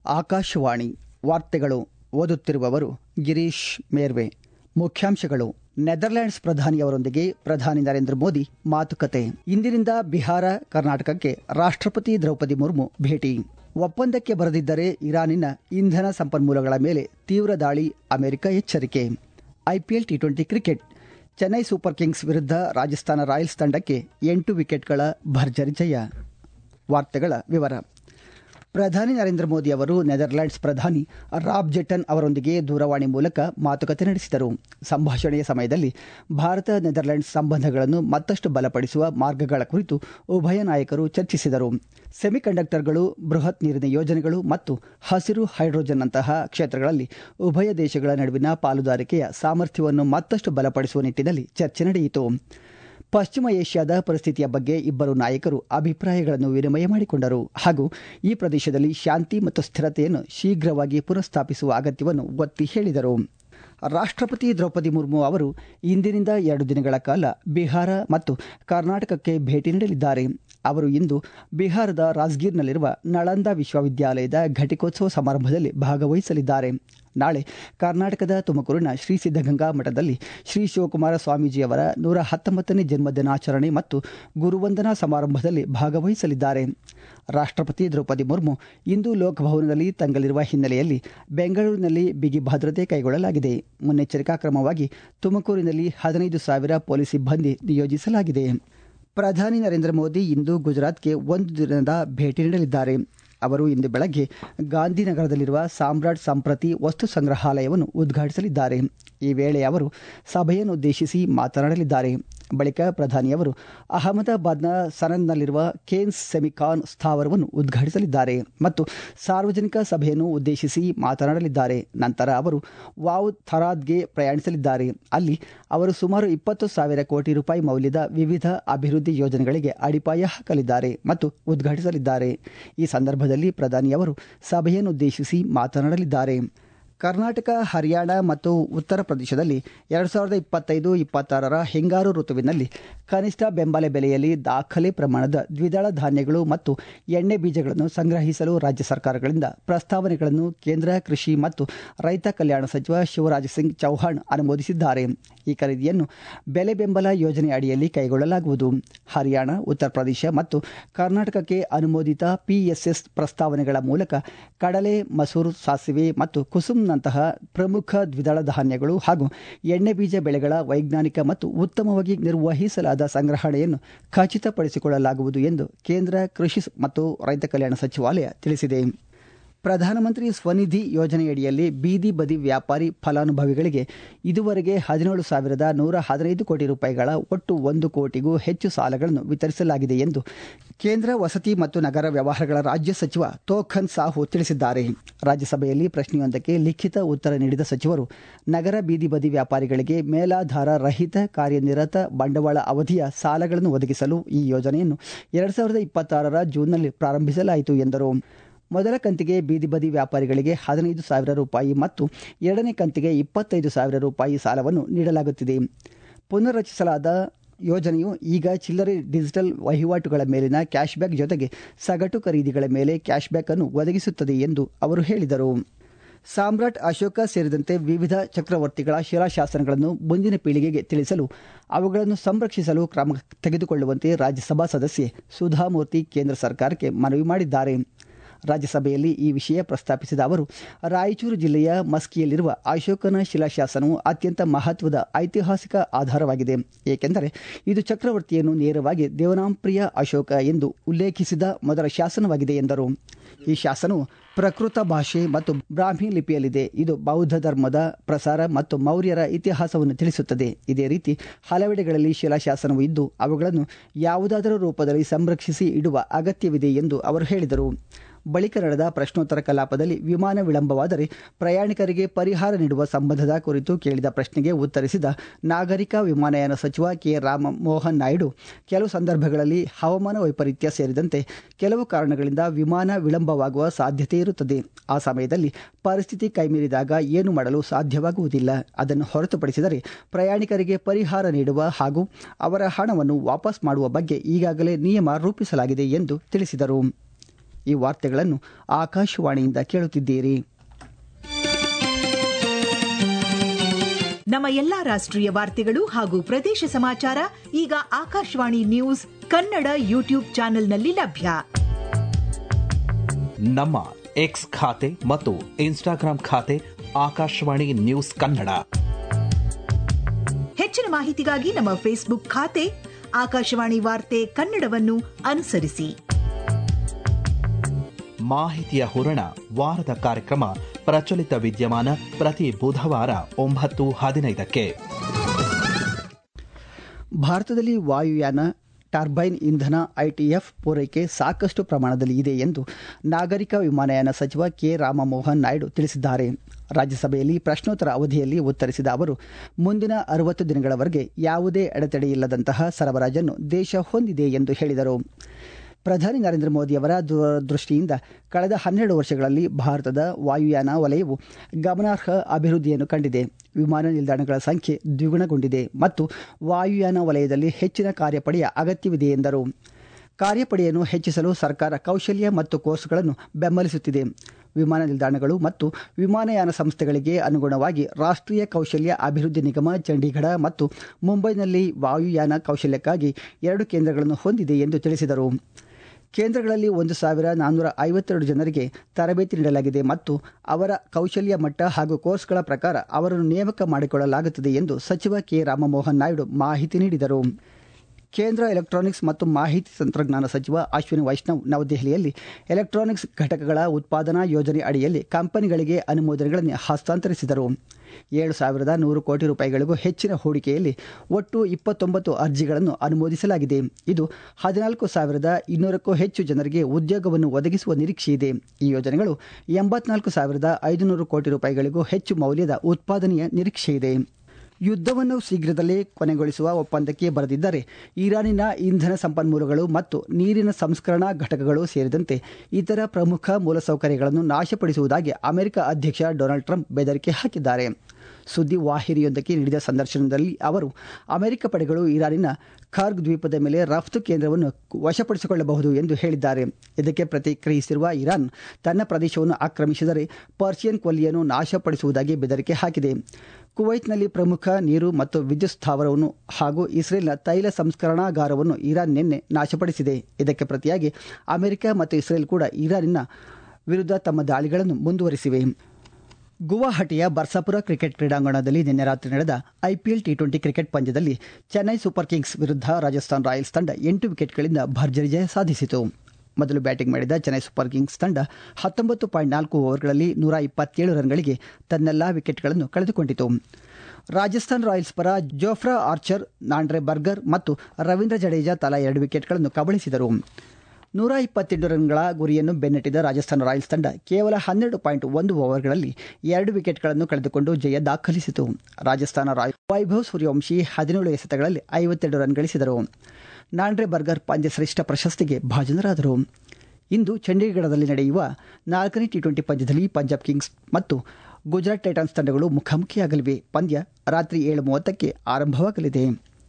ಆಕಾಶವಾಣಿ ವಾರ್ತೆಗಳು ಓದುತ್ತಿರುವವರು ಗಿರೀಶ್ ಮೇರ್ವೆ ಮುಖ್ಯಾಂಶಗಳು ನೆದರ್ಲ್ಯಾಂಡ್ಸ್ ಪ್ರಧಾನಿಯವರೊಂದಿಗೆ ಪ್ರಧಾನಿ ನರೇಂದ್ರ ಮೋದಿ ಮಾತುಕತೆ ಇಂದಿನಿಂದ ಬಿಹಾರ ಕರ್ನಾಟಕಕ್ಕೆ ರಾಷ್ಟ್ರಪತಿ ದ್ರೌಪದಿ ಮುರ್ಮು ಭೇಟಿ ಒಪ್ಪಂದಕ್ಕೆ ಬರದಿದ್ದರೆ ಇರಾನಿನ ಇಂಧನ ಸಂಪನ್ಮೂಲಗಳ ಮೇಲೆ ತೀವ್ರ ದಾಳಿ ಅಮೆರಿಕ ಎಚ್ಚರಿಕೆ IPL T twenty cricket Chennai super kings ವಿರುದ್ಧ ರಾಜಸ್ಥಾನ ರಾಯಲ್ಸ್ ತಂಡಕ್ಕೆ ಎಂಟು ವಿಕೆಟ್ಗಳ ಭರ್ಜರಿ ಜಯ ವಾರ್ತೆಗಳ ವಿವರ ಪ್ರಧಾನಿ ನರೇಂದ್ರ ಮೋದಿ ಅವರು ನೆದರ್ಲ್ಯಾಂಡ್ಸ್ ಪ್ರಧಾನಿ ರಾಬ್ ಜೆಟನ್ ಅವರೊಂದಿಗೆ ದೂರವಾಣಿ ಮೂಲಕ ಮಾತುಕತೆ ನಡೆಸಿದರು ಸಂಭಾಷಣೆಯ ಸಮಯದಲ್ಲಿ ಭಾರತ ನೆದರ್ಲ್ಯಾಂಡ್ಸ್ ಸಂಬಂಧಗಳನ್ನು ಮತ್ತಷ್ಟು ಬಲಪಡಿಸುವ ಮಾರ್ಗಗಳ ಕುರಿತು ಉಭಯ ನಾಯಕರು ಚರ್ಚಿಸಿದರು ಸೆಮಿಕಂಡಕ್ಟರ್ಗಳು ಬೃಹತ್ ನೀರಿನ ಯೋಜನೆಗಳು ಮತ್ತು ಹಸಿರು ಹೈಡ್ರೋಜನ್ನಂತಹ ಕ್ಷೇತ್ರಗಳಲ್ಲಿ ಉಭಯ ದೇಶಗಳ ನಡುವಿನ ಪಾಲುದಾರಿಕೆಯ ಸಾಮರ್ಥ್ಯವನ್ನು ಮತ್ತಷ್ಟು ಬಲಪಡಿಸುವ ನಿಟ್ಟಿನಲ್ಲಿ ಚರ್ಚೆ ನಡೆಯಿತು ಪಶ್ಚಿಮ ಏಷ್ಯಾದ ಪರಿಸ್ಥಿತಿಯ ಬಗ್ಗೆ ಇಬ್ಬರು ನಾಯಕರು ಅಭಿಪ್ರಾಯಗಳನ್ನು ವಿನಿಮಯ ಮಾಡಿಕೊಂಡರು ಹಾಗೂ ಈ ಪ್ರದೇಶದಲ್ಲಿ ಶಾಂತಿ ಮತ್ತು ಸ್ಥಿರತೆಯನ್ನು ಶೀಘ್ರವಾಗಿ ಪುನಃಸ್ಥಾಪಿಸುವ ಅಗತ್ಯವನ್ನು ಒತ್ತಿ ಹೇಳಿದರು ರಾಷ್ಟ್ರಪತಿ ದ್ರೌಪದಿ ಮುರ್ಮು ಅವರು ಇಂದಿನಿಂದ ಎರಡು ದಿನಗಳ ಕಾಲ ಬಿಹಾರ ಮತ್ತು ಕರ್ನಾಟಕಕ್ಕೆ ಭೇಟಿ ನೀಡಲಿದ್ದಾರೆ ಅವರು ಇಂದು ಬಿಹಾರದ ರಾಜ್ಗೀರ್ನಲ್ಲಿರುವ ನಳಂದ ವಿಶ್ವವಿದ್ಯಾಲಯದ ಘಟಿಕೋತ್ಸವ ಸಮಾರಂಭದಲ್ಲಿ ಭಾಗವಹಿಸಲಿದ್ದಾರೆ ನಾಳೆ ಕರ್ನಾಟಕದ ತುಮಕೂರಿನ ಶ್ರೀ ಸಿದ್ದಗಂಗಾ ಮಠದಲ್ಲಿ ಶ್ರೀ ಶಿವಕುಮಾರ ಸ್ವಾಮೀಜಿಯವರ ನೂರ ಹತ್ತೊಂಬತ್ತನೇ ಜನ್ಮದಿನಾಚರಣೆ ಮತ್ತು ಗುರುವಂದನಾ ಸಮಾರಂಭದಲ್ಲಿ ಭಾಗವಹಿಸಲಿದ್ದಾರೆ ರಾಷ್ಟ್ರಪತಿ ದ್ರೌಪದಿ ಮುರ್ಮು ಇಂದು ಲೋಕಭವನದಲ್ಲಿ ತಂಗಲಿರುವ ಹಿನ್ನೆಲೆಯಲ್ಲಿ ಬೆಂಗಳೂರಿನಲ್ಲಿ ಬಿಗಿ ಭದ್ರತೆ ಕೈಗೊಳ್ಳಲಾಗಿದೆ ಮುನ್ನೆಚ್ಚರಿಕಾ ಕ್ರಮವಾಗಿ ತುಮಕೂರಿನಲ್ಲಿ ಹದಿನೈದು ಸಾವಿರ ಪೊಲೀಸ್ ಸಿಬ್ಬಂದಿ ನಿಯೋಜಿಸಲಾಗಿದೆ ಪ್ರಧಾನಿ ನರೇಂದ್ರ ಮೋದಿ ಇಂದು ಗುಜರಾತ್ಗೆ ಒಂದು ದಿನದ ಭೇಟಿ ನೀಡಲಿದ್ದಾರೆ ಅವರು ಇಂದು ಬೆಳಗ್ಗೆ ಗಾಂಧಿನಗರದಲ್ಲಿರುವ ಸಾಮ್ರಾಟ್ ಸಂಪ್ರತಿ ವಸ್ತು ಸಂಗ್ರಹಾಲಯವನ್ನು ಉದ್ಘಾಟಿಸಲಿದ್ದಾರೆ ಈ ವೇಳೆ ಅವರು ಸಭೆಯನ್ನುದ್ದೇಶಿಸಿ ಮಾತನಾಡಲಿದ್ದಾರೆ ಬಳಿಕ ಪ್ರಧಾನಿಯವರು ಅಹಮದಾಬಾದ್ನ ಸನನ್ನಲ್ಲಿರುವ ಕೇನ್ಸ್ ಸೆಮಿಕಾನ್ ಸ್ಥಾವರವನ್ನು ಉದ್ಘಾಟಿಸಲಿದ್ದಾರೆ ಮತ್ತು ಸಾರ್ವಜನಿಕ ಸಭೆಯನ್ನು ಉದ್ದೇಶಿಸಿ ಮಾತನಾಡಲಿದ್ದಾರೆ ನಂತರ ಅವರು ವಾವ್ ಥರಾದ್ಗೆ ಪ್ರಯಾಣಿಸಲಿದ್ದಾರೆ ಅಲ್ಲಿ ಅವರು ಸುಮಾರು ಇಪ್ಪತ್ತು ಸಾವಿರ ಕೋಟಿ ರೂಪಾಯಿ ಮೌಲ್ಯದ ವಿವಿಧ ಅಭಿವೃದ್ಧಿ ಯೋಜನೆಗಳಿಗೆ ಅಡಿಪಾಯ ಹಾಕಲಿದ್ದಾರೆ ಮತ್ತು ಉದ್ಘಾಟಿಸಲಿದ್ದಾರೆ ಈ ಸಂದರ್ಭದಲ್ಲಿ ಪ್ರಧಾನಿಯವರು ಸಭೆಯನ್ನುದ್ದೇಶಿಸಿ ಮಾತನಾಡಲಿದ್ದಾರೆ ಕರ್ನಾಟಕ ಹರಿಯಾಣ ಮತ್ತು ಉತ್ತರ ಪ್ರದೇಶದಲ್ಲಿ ಎರಡು ಸಾವಿರದ ಇಪ್ಪತ್ತೈದು ಇಪ್ಪತ್ತಾರರ ಹಿಂಗಾರು ಋತುವಿನಲ್ಲಿ ಕನಿಷ್ಠ ಬೆಂಬಲ ಬೆಲೆಯಲ್ಲಿ ದಾಖಲೆ ಪ್ರಮಾಣದ ದ್ವಿದಳ ಧಾನ್ಯಗಳು ಮತ್ತು ಎಣ್ಣೆ ಬೀಜಗಳನ್ನು ಸಂಗ್ರಹಿಸಲು ರಾಜ್ಯ ಸರ್ಕಾರಗಳಿಂದ ಪ್ರಸ್ತಾವನೆಗಳನ್ನು ಕೇಂದ್ರ ಕೃಷಿ ಮತ್ತು ರೈತ ಕಲ್ಯಾಣ ಸಚಿವ ಶಿವರಾಜ್ ಸಿಂಗ್ ಚೌಹಾಣ್ ಅನುಮೋದಿಸಿದ್ದಾರೆ ಈ ಖರೀದಿಯನ್ನು ಬೆಲೆ ಬೆಂಬಲ ಯೋಜನೆ ಅಡಿಯಲ್ಲಿ ಕೈಗೊಳ್ಳಲಾಗುವುದು ಹರಿಯಾಣ ಉತ್ತರ ಪ್ರದೇಶ ಮತ್ತು ಕರ್ನಾಟಕಕ್ಕೆ ಅನುಮೋದಿತ ಪಿಎಸ್ಎಸ್ ಪ್ರಸ್ತಾವನೆಗಳ ಮೂಲಕ ಕಡಲೆ ಮಸೂರು ಸಾಸಿವೆ ಮತ್ತು ಕುಸುಮ್ನಂತಹ ಪ್ರಮುಖ ದ್ವಿದಳ ಧಾನ್ಯಗಳು ಹಾಗೂ ಎಣ್ಣೆ ಬೀಜ ಬೆಳೆಗಳ ವೈಜ್ಞಾನಿಕ ಮತ್ತು ಉತ್ತಮವಾಗಿ ನಿರ್ವಹಿಸಲಾದ ಸಂಗ್ರಹಣೆಯನ್ನು ಖಚಿತಪಡಿಸಿಕೊಳ್ಳಲಾಗುವುದು ಎಂದು ಕೇಂದ್ರ ಕೃಷಿ ಮತ್ತು ರೈತ ಕಲ್ಯಾಣ ಸಚಿವಾಲಯ ತಿಳಿಸಿದೆ ಪ್ರಧಾನಮಂತ್ರಿ ಸ್ವನಿಧಿ ಯೋಜನೆಯಡಿಯಲ್ಲಿ ಬೀದಿ ಬದಿ ವ್ಯಾಪಾರಿ ಫಲಾನುಭವಿಗಳಿಗೆ ಇದುವರೆಗೆ ಹದಿನೇಳು ಸಾವಿರದ ನೂರ ಹದಿನೈದು ಕೋಟಿ ರೂಪಾಯಿಗಳ ಒಟ್ಟು ಒಂದು ಕೋಟಿಗೂ ಹೆಚ್ಚು ಸಾಲಗಳನ್ನು ವಿತರಿಸಲಾಗಿದೆ ಎಂದು ಕೇಂದ್ರ ವಸತಿ ಮತ್ತು ನಗರ ವ್ಯವಹಾರಗಳ ರಾಜ್ಯ ಸಚಿವ ತೋಖನ್ ಸಾಹು ತಿಳಿಸಿದ್ದಾರೆ ರಾಜ್ಯಸಭೆಯಲ್ಲಿ ಪ್ರಶ್ನೆಯೊಂದಕ್ಕೆ ಲಿಖಿತ ಉತ್ತರ ನೀಡಿದ ಸಚಿವರು ನಗರ ಬೀದಿ ಬದಿ ವ್ಯಾಪಾರಿಗಳಿಗೆ ಮೇಲಾಧಾರ ರಹಿತ ಕಾರ್ಯನಿರತ ಬಂಡವಾಳ ಅವಧಿಯ ಸಾಲಗಳನ್ನು ಒದಗಿಸಲು ಈ ಯೋಜನೆಯನ್ನು ಎರಡು ಸಾವಿರದ ಇಪ್ಪತ್ತಾರರ ಜೂನ್ನಲ್ಲಿ ಪ್ರಾರಂಭಿಸಲಾಯಿತು ಎಂದರು ಮೊದಲ ಕಂತಿಗೆ ಬೀದಿ ಬದಿ ವ್ಯಾಪಾರಿಗಳಿಗೆ ಹದಿನೈದು ಸಾವಿರ ರೂಪಾಯಿ ಮತ್ತು ಎರಡನೇ ಕಂತಿಗೆ ಇಪ್ಪತ್ತೈದು ಸಾವಿರ ರೂಪಾಯಿ ಸಾಲವನ್ನು ನೀಡಲಾಗುತ್ತಿದೆ ಪುನರ್ರಚಿಸಲಾದ ಯೋಜನೆಯು ಈಗ ಚಿಲ್ಲರೆ ಡಿಜಿಟಲ್ ವಹಿವಾಟುಗಳ ಮೇಲಿನ ಕ್ಯಾಶ್ಬ್ಯಾಕ್ ಜೊತೆಗೆ ಸಗಟು ಖರೀದಿಗಳ ಮೇಲೆ ಕ್ಯಾಶ್ಬ್ಯಾಕ್ ಅನ್ನು ಒದಗಿಸುತ್ತದೆ ಎಂದು ಅವರು ಹೇಳಿದರು ಸಾಮ್ರಾಟ್ ಅಶೋಕ ಸೇರಿದಂತೆ ವಿವಿಧ ಚಕ್ರವರ್ತಿಗಳ ಶಿಲಾಶಾಸನಗಳನ್ನು ಮುಂದಿನ ಪೀಳಿಗೆಗೆ ತಿಳಿಸಲು ಅವುಗಳನ್ನು ಸಂರಕ್ಷಿಸಲು ಕ್ರಮ ತೆಗೆದುಕೊಳ್ಳುವಂತೆ ರಾಜ್ಯಸಭಾ ಸದಸ್ಯೆ ಸುಧಾಮೂರ್ತಿ ಕೇಂದ್ರ ಸರ್ಕಾರಕ್ಕೆ ಮನವಿ ಮಾಡಿದ್ದಾರೆ ರಾಜ್ಯಸಭೆಯಲ್ಲಿ ಈ ವಿಷಯ ಪ್ರಸ್ತಾಪಿಸಿದ ಅವರು ರಾಯಚೂರು ಜಿಲ್ಲೆಯ ಮಸ್ಕಿಯಲ್ಲಿರುವ ಅಶೋಕನ ಶಿಲಾಶಾಸನವು ಅತ್ಯಂತ ಮಹತ್ವದ ಐತಿಹಾಸಿಕ ಆಧಾರವಾಗಿದೆ ಏಕೆಂದರೆ ಇದು ಚಕ್ರವರ್ತಿಯನ್ನು ನೇರವಾಗಿ ದೇವನಾಂಪ್ರಿಯ ಅಶೋಕ ಎಂದು ಉಲ್ಲೇಖಿಸಿದ ಮೊದಲ ಶಾಸನವಾಗಿದೆ ಎಂದರು ಈ ಶಾಸನವು ಪ್ರಕೃತ ಭಾಷೆ ಮತ್ತು ಬ್ರಾಹ್ಮಿ ಲಿಪಿಯಲ್ಲಿದೆ ಇದು ಬೌದ್ಧ ಧರ್ಮದ ಪ್ರಸಾರ ಮತ್ತು ಮೌರ್ಯರ ಇತಿಹಾಸವನ್ನು ತಿಳಿಸುತ್ತದೆ ಇದೇ ರೀತಿ ಹಲವೆಡೆಗಳಲ್ಲಿ ಶಿಲಾಶಾಸನವು ಇದ್ದು ಅವುಗಳನ್ನು ಯಾವುದಾದರೂ ರೂಪದಲ್ಲಿ ಸಂರಕ್ಷಿಸಿ ಇಡುವ ಅಗತ್ಯವಿದೆ ಎಂದು ಅವರು ಹೇಳಿದರು ಬಳಿಕ ನಡೆದ ಪ್ರಶ್ನೋತ್ತರ ಕಲಾಪದಲ್ಲಿ ವಿಮಾನ ವಿಳಂಬವಾದರೆ ಪ್ರಯಾಣಿಕರಿಗೆ ಪರಿಹಾರ ನೀಡುವ ಸಂಬಂಧದ ಕುರಿತು ಕೇಳಿದ ಪ್ರಶ್ನೆಗೆ ಉತ್ತರಿಸಿದ ನಾಗರಿಕ ವಿಮಾನಯಾನ ಸಚಿವ ಕೆ ರಾಮ ಮೋಹನ್ ನಾಯ್ಡು ಕೆಲವು ಸಂದರ್ಭಗಳಲ್ಲಿ ಹವಾಮಾನ ವೈಪರೀತ್ಯ ಸೇರಿದಂತೆ ಕೆಲವು ಕಾರಣಗಳಿಂದ ವಿಮಾನ ವಿಳಂಬವಾಗುವ ಸಾಧ್ಯತೆ ಇರುತ್ತದೆ ಆ ಸಮಯದಲ್ಲಿ ಪರಿಸ್ಥಿತಿ ಕೈಮೀರಿದಾಗ ಏನು ಮಾಡಲು ಸಾಧ್ಯವಾಗುವುದಿಲ್ಲ ಅದನ್ನು ಹೊರತುಪಡಿಸಿದರೆ ಪ್ರಯಾಣಿಕರಿಗೆ ಪರಿಹಾರ ನೀಡುವ ಹಾಗೂ ಅವರ ಹಣವನ್ನು ವಾಪಸ್ ಮಾಡುವ ಬಗ್ಗೆ ಈಗಾಗಲೇ ನಿಯಮ ರೂಪಿಸಲಾಗಿದೆ ಎಂದು ತಿಳಿಸಿದರು ಈ ವಾರ್ತೆಗಳನ್ನು ಆಕಾಶವಾಣಿಯಿಂದ ಕೇಳುತ್ತಿದ್ದೀರಿ ನಮ್ಮ ಎಲ್ಲಾ ರಾಷ್ಟ್ರೀಯ ವಾರ್ತೆಗಳು ಹಾಗೂ ಪ್ರದೇಶ ಸಮಾಚಾರ ಈಗ ಆಕಾಶವಾಣಿ ನ್ಯೂಸ್ ಕನ್ನಡ ಯೂಟ್ಯೂಬ್ ಚಾನೆಲ್ನಲ್ಲಿ ಲಭ್ಯ ನಮ್ಮ ಎಕ್ಸ್ ಖಾತೆ ಮತ್ತು ಇನ್ಸ್ಟಾಗ್ರಾಂ ಖಾತೆ ಆಕಾಶವಾಣಿ ನ್ಯೂಸ್ ಕನ್ನಡ ಹೆಚ್ಚಿನ ಮಾಹಿತಿಗಾಗಿ ನಮ್ಮ ಫೇಸ್ಬುಕ್ ಖಾತೆ ಆಕಾಶವಾಣಿ ವಾರ್ತೆ ಕನ್ನಡವನ್ನು ಅನುಸರಿಸಿ ಮಾಹಿತಿಯ ಹೂರಣ ವಾರದ ಕಾರ್ಯಕ್ರಮ ಪ್ರಚಲಿತ ವಿದ್ಯಮಾನ ಪ್ರತಿ ಬುಧವಾರ ಒಂಬತ್ತು ಹದಿನೈದಕ್ಕೆ ಭಾರತದಲ್ಲಿ ವಾಯುಯಾನ ಟರ್ಬೈನ್ ಇಂಧನ ಐಟಿಎಫ್ ಪೂರೈಕೆ ಸಾಕಷ್ಟು ಪ್ರಮಾಣದಲ್ಲಿ ಇದೆ ಎಂದು ನಾಗರಿಕ ವಿಮಾನಯಾನ ಸಚಿವ ಕೆ ರಾಮಮೋಹನ್ ನಾಯ್ಡು ತಿಳಿಸಿದ್ದಾರೆ ರಾಜ್ಯಸಭೆಯಲ್ಲಿ ಪ್ರಶ್ನೋತ್ತರ ಅವಧಿಯಲ್ಲಿ ಉತ್ತರಿಸಿದ ಅವರು ಮುಂದಿನ ಅರವತ್ತು ದಿನಗಳವರೆಗೆ ಯಾವುದೇ ಅಡೆತಡೆಯಿಲ್ಲದಂತಹ ಸರಬರಾಜನ್ನು ದೇಶ ಹೊಂದಿದೆ ಎಂದು ಹೇಳಿದರು ಪ್ರಧಾನಿ ನರೇಂದ್ರ ಮೋದಿಯವರ ದೂರದೃಷ್ಟಿಯಿಂದ ಕಳೆದ ಹನ್ನೆರಡು ವರ್ಷಗಳಲ್ಲಿ ಭಾರತದ ವಾಯುಯಾನ ವಲಯವು ಗಮನಾರ್ಹ ಅಭಿವೃದ್ಧಿಯನ್ನು ಕಂಡಿದೆ ವಿಮಾನ ನಿಲ್ದಾಣಗಳ ಸಂಖ್ಯೆ ದ್ವಿಗುಣಗೊಂಡಿದೆ ಮತ್ತು ವಾಯುಯಾನ ವಲಯದಲ್ಲಿ ಹೆಚ್ಚಿನ ಕಾರ್ಯಪಡೆಯ ಅಗತ್ಯವಿದೆ ಎಂದರು ಕಾರ್ಯಪಡೆಯನ್ನು ಹೆಚ್ಚಿಸಲು ಸರ್ಕಾರ ಕೌಶಲ್ಯ ಮತ್ತು ಕೋರ್ಸ್ಗಳನ್ನು ಬೆಂಬಲಿಸುತ್ತಿದೆ ವಿಮಾನ ನಿಲ್ದಾಣಗಳು ಮತ್ತು ವಿಮಾನಯಾನ ಸಂಸ್ಥೆಗಳಿಗೆ ಅನುಗುಣವಾಗಿ ರಾಷ್ಟ್ರೀಯ ಕೌಶಲ್ಯ ಅಭಿವೃದ್ಧಿ ನಿಗಮ ಚಂಡೀಗಢ ಮತ್ತು ಮುಂಬೈನಲ್ಲಿ ವಾಯುಯಾನ ಕೌಶಲ್ಯಕ್ಕಾಗಿ ಎರಡು ಕೇಂದ್ರಗಳನ್ನು ಹೊಂದಿದೆ ಎಂದು ತಿಳಿಸಿದರು ಕೇಂದ್ರಗಳಲ್ಲಿ ಒಂದು ಸಾವಿರ ನಾನ್ನೂರ ಐವತ್ತೆರಡು ಜನರಿಗೆ ತರಬೇತಿ ನೀಡಲಾಗಿದೆ ಮತ್ತು ಅವರ ಕೌಶಲ್ಯ ಮಟ್ಟ ಹಾಗೂ ಕೋರ್ಸ್ಗಳ ಪ್ರಕಾರ ಅವರನ್ನು ನೇಮಕ ಮಾಡಿಕೊಳ್ಳಲಾಗುತ್ತದೆ ಎಂದು ಸಚಿವ ಕೆ ರಾಮಮೋಹನ್ ನಾಯ್ಡು ಮಾಹಿತಿ ನೀಡಿದರು ಕೇಂದ್ರ ಎಲೆಕ್ಟ್ರಾನಿಕ್ಸ್ ಮತ್ತು ಮಾಹಿತಿ ತಂತ್ರಜ್ಞಾನ ಸಚಿವ ಅಶ್ವಿನಿ ವೈಷ್ಣವ್ ನವದೆಹಲಿಯಲ್ಲಿ ಎಲೆಕ್ಟ್ರಾನಿಕ್ಸ್ ಘಟಕಗಳ ಉತ್ಪಾದನಾ ಯೋಜನೆ ಅಡಿಯಲ್ಲಿ ಕಂಪನಿಗಳಿಗೆ ಅನುಮೋದನೆಗಳನ್ನು ಹಸ್ತಾಂತರಿಸಿದರು ಏಳು ಸಾವಿರದ ನೂರು ಕೋಟಿ ರೂಪಾಯಿಗಳಿಗೂ ಹೆಚ್ಚಿನ ಹೂಡಿಕೆಯಲ್ಲಿ ಒಟ್ಟು ಇಪ್ಪತ್ತೊಂಬತ್ತು ಅರ್ಜಿಗಳನ್ನು ಅನುಮೋದಿಸಲಾಗಿದೆ ಇದು ಹದಿನಾಲ್ಕು ಸಾವಿರದ ಇನ್ನೂರಕ್ಕೂ ಹೆಚ್ಚು ಜನರಿಗೆ ಉದ್ಯೋಗವನ್ನು ಒದಗಿಸುವ ನಿರೀಕ್ಷೆಯಿದೆ ಈ ಯೋಜನೆಗಳು ಎಂಬತ್ನಾಲ್ಕು ಸಾವಿರದ ಐದುನೂರು ಕೋಟಿ ರೂಪಾಯಿಗಳಿಗೂ ಹೆಚ್ಚು ಮೌಲ್ಯದ ಉತ್ಪಾದನೆಯ ನಿರೀಕ್ಷೆಯಿದೆ ಯುದ್ಧವನ್ನು ಶೀಘ್ರದಲ್ಲೇ ಕೊನೆಗೊಳಿಸುವ ಒಪ್ಪಂದಕ್ಕೆ ಬರೆದಿದ್ದರೆ ಇರಾನಿನ ಇಂಧನ ಸಂಪನ್ಮೂಲಗಳು ಮತ್ತು ನೀರಿನ ಸಂಸ್ಕರಣಾ ಘಟಕಗಳು ಸೇರಿದಂತೆ ಇತರ ಪ್ರಮುಖ ಮೂಲಸೌಕರ್ಯಗಳನ್ನು ನಾಶಪಡಿಸುವುದಾಗಿ ಅಮೆರಿಕ ಅಧ್ಯಕ್ಷ ಡೊನಾಲ್ಡ್ ಟ್ರಂಪ್ ಬೆದರಿಕೆ ಹಾಕಿದ್ದಾರೆ ಸುದ್ದಿ ವಾಹಿನಿಯೊಂದಕ್ಕೆ ನೀಡಿದ ಸಂದರ್ಶನದಲ್ಲಿ ಅವರು ಅಮೆರಿಕ ಪಡೆಗಳು ಇರಾನಿನ ಖಾರ್ಗ್ ದ್ವೀಪದ ಮೇಲೆ ರಫ್ತು ಕೇಂದ್ರವನ್ನು ವಶಪಡಿಸಿಕೊಳ್ಳಬಹುದು ಎಂದು ಹೇಳಿದ್ದಾರೆ ಇದಕ್ಕೆ ಪ್ರತಿಕ್ರಿಯಿಸಿರುವ ಇರಾನ್ ತನ್ನ ಪ್ರದೇಶವನ್ನು ಆಕ್ರಮಿಸಿದರೆ ಪರ್ಷಿಯನ್ ಕೊಲ್ಲಿಯನ್ನು ನಾಶಪಡಿಸುವುದಾಗಿ ಬೆದರಿಕೆ ಹಾಕಿದೆ ಕುವೈತ್ನಲ್ಲಿ ಪ್ರಮುಖ ನೀರು ಮತ್ತು ವಿದ್ಯುತ್ ಸ್ಥಾವರವನ್ನು ಹಾಗೂ ಇಸ್ರೇಲ್ನ ತೈಲ ಸಂಸ್ಕರಣಾಗಾರವನ್ನು ಇರಾನ್ ನಿನ್ನೆ ನಾಶಪಡಿಸಿದೆ ಇದಕ್ಕೆ ಪ್ರತಿಯಾಗಿ ಅಮೆರಿಕ ಮತ್ತು ಇಸ್ರೇಲ್ ಕೂಡ ಇರಾನಿನ ವಿರುದ್ಧ ತಮ್ಮ ದಾಳಿಗಳನ್ನು ಮುಂದುವರಿಸಿವೆ ಗುವಾಹಟಿಯ ಬರ್ಸಾಪುರ ಕ್ರಿಕೆಟ್ ಕ್ರೀಡಾಂಗಣದಲ್ಲಿ ನಿನ್ನೆ ರಾತ್ರಿ ನಡೆದ ಐಪಿಎಲ್ ಟಿ ಟ್ವೆಂಟಿ ಕ್ರಿಕೆಟ್ ಪಂದ್ಯದಲ್ಲಿ ಚೆನ್ನೈ ಸೂಪರ್ ಕಿಂಗ್ಸ್ ವಿರುದ್ಧ ರಾಜಸ್ಥಾನ್ ರಾಯಲ್ಸ್ ತಂಡ ಎಂಟು ವಿಕೆಟ್ಗಳಿಂದ ಭರ್ಜರಿ ಜಯ ಸಾಧಿಸಿತು ಮೊದಲು ಬ್ಯಾಟಿಂಗ್ ಮಾಡಿದ ಚೆನ್ನೈ ಸೂಪರ್ ಕಿಂಗ್ಸ್ ತಂಡ ಹತ್ತೊಂಬತ್ತು ಪಾಯಿಂಟ್ ನಾಲ್ಕು ಓವರ್ಗಳಲ್ಲಿ ನೂರ ಇಪ್ಪತ್ತೇಳು ರನ್ಗಳಿಗೆ ತನ್ನೆಲ್ಲಾ ವಿಕೆಟ್ಗಳನ್ನು ಕಳೆದುಕೊಂಡಿತು ರಾಜಸ್ಥಾನ್ ರಾಯಲ್ಸ್ ಪರ ಜೋಫ್ರಾ ಆರ್ಚರ್ ನಾಂಡ್ರೆ ಬರ್ಗರ್ ಮತ್ತು ರವೀಂದ್ರ ಜಡೇಜಾ ತಲಾ ಎರಡು ವಿಕೆಟ್ಗಳನ್ನು ಕಬಳಿಸಿದರು ನೂರ ಇಪ್ಪತ್ತೆಂಟು ರನ್ಗಳ ಗುರಿಯನ್ನು ಬೆನ್ನಟ್ಟಿದ ರಾಜಸ್ಥಾನ ರಾಯಲ್ಸ್ ತಂಡ ಕೇವಲ ಹನ್ನೆರಡು ಪಾಯಿಂಟ್ ಒಂದು ಓವರ್ಗಳಲ್ಲಿ ಎರಡು ವಿಕೆಟ್ಗಳನ್ನು ಕಳೆದುಕೊಂಡು ಜಯ ದಾಖಲಿಸಿತು ರಾಜಸ್ಥಾನ ರಾಯಲ್ ವೈಭವ್ ಸೂರ್ಯವಂಶಿ ಹದಿನೇಳು ಎಸೆತಗಳಲ್ಲಿ ಐವತ್ತೆರಡು ರನ್ ಗಳಿಸಿದರು ನಾಂಡ್ರೆ ಬರ್ಗರ್ ಪಂದ್ಯಶ್ರೇಷ್ಠ ಪ್ರಶಸ್ತಿಗೆ ಭಾಜನರಾದರು ಇಂದು ಚಂಡೀಗಢದಲ್ಲಿ ನಡೆಯುವ ನಾಲ್ಕನೇ ಟಿ ಟ್ವೆಂಟಿ ಪಂದ್ಯದಲ್ಲಿ ಪಂಜಾಬ್ ಕಿಂಗ್ಸ್ ಮತ್ತು ಗುಜರಾತ್ ಟೈಟನ್ಸ್ ತಂಡಗಳು ಮುಖಾಮುಖಿಯಾಗಲಿವೆ ಪಂದ್ಯ ರಾತ್ರಿ ಏಳು ಮೂವತ್ತಕ್ಕೆ ಆರಂಭವಾಗಲಿದೆ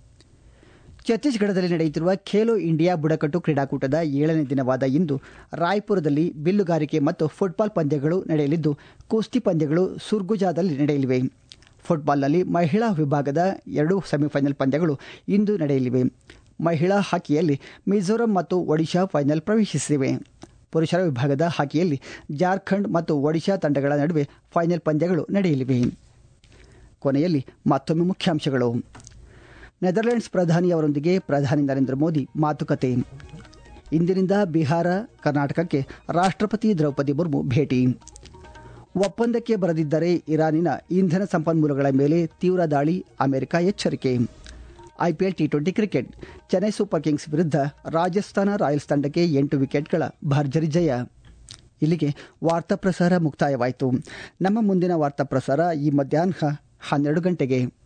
ಛತ್ತೀಸ್ಗಢದಲ್ಲಿ ನಡೆಯುತ್ತಿರುವ ಖೇಲೋ ಇಂಡಿಯಾ ಬುಡಕಟ್ಟು ಕ್ರೀಡಾಕೂಟದ ಏಳನೇ ದಿನವಾದ ಇಂದು ರಾಯ್ಪುರದಲ್ಲಿ ಬಿಲ್ಲುಗಾರಿಕೆ ಮತ್ತು ಫುಟ್ಬಾಲ್ ಪಂದ್ಯಗಳು ನಡೆಯಲಿದ್ದು ಕುಸ್ತಿ ಪಂದ್ಯಗಳು ಸುರ್ಗುಜಾದಲ್ಲಿ ನಡೆಯಲಿವೆ ಫುಟ್ಬಾಲ್ನಲ್ಲಿ ಮಹಿಳಾ ವಿಭಾಗದ ಎರಡು ಸೆಮಿಫೈನಲ್ ಪಂದ್ಯಗಳು ಇಂದು ನಡೆಯಲಿವೆ ಮಹಿಳಾ ಹಾಕಿಯಲ್ಲಿ ಮಿಜೋರಾಂ ಮತ್ತು ಒಡಿಶಾ ಫೈನಲ್ ಪ್ರವೇಶಿಸಿವೆ ಪುರುಷರ ವಿಭಾಗದ ಹಾಕಿಯಲ್ಲಿ ಜಾರ್ಖಂಡ್ ಮತ್ತು ಒಡಿಶಾ ತಂಡಗಳ ನಡುವೆ ಫೈನಲ್ ಪಂದ್ಯಗಳು ನಡೆಯಲಿವೆ ಕೊನೆಯಲ್ಲಿ ಮತ್ತೊಮ್ಮೆ ಮುಖ್ಯಾಂಶಗಳು ನೆದರ್ಲೆಂಡ್ಸ್ ಪ್ರಧಾನಿಯವರೊಂದಿಗೆ ಪ್ರಧಾನಿ ನರೇಂದ್ರ ಮೋದಿ ಮಾತುಕತೆ ಇಂದಿನಿಂದ ಬಿಹಾರ ಕರ್ನಾಟಕಕ್ಕೆ ರಾಷ್ಟ್ರಪತಿ ದ್ರೌಪದಿ ಮುರ್ಮು ಭೇಟಿ ಒಪ್ಪಂದಕ್ಕೆ ಬರದಿದ್ದರೆ ಇರಾನಿನ ಇಂಧನ ಸಂಪನ್ಮೂಲಗಳ ಮೇಲೆ ತೀವ್ರ ದಾಳಿ ಅಮೆರಿಕ ಎಚ್ಚರಿಕೆ IPL T twenty cricket Chennai super kings ವಿರುದ್ಧ ರಾಜಸ್ಥಾನ ರಾಯಲ್ಸ್ ತಂಡಕ್ಕೆ ಎಂಟು ವಿಕೆಟ್ಗಳ ಭರ್ಜರಿ ಜಯ ಇಲ್ಲಿಗೆ ವಾರ್ತಾ ಪ್ರಸಾರ ಮುಕ್ತಾಯವಾಯಿತು ನಮ್ಮ ಮುಂದಿನ ವಾರ್ತಾ ಪ್ರಸಾರ ಈ ಮಧ್ಯಾಹ್ನ ಹನ್ನೆರಡು ಗಂಟೆಗೆ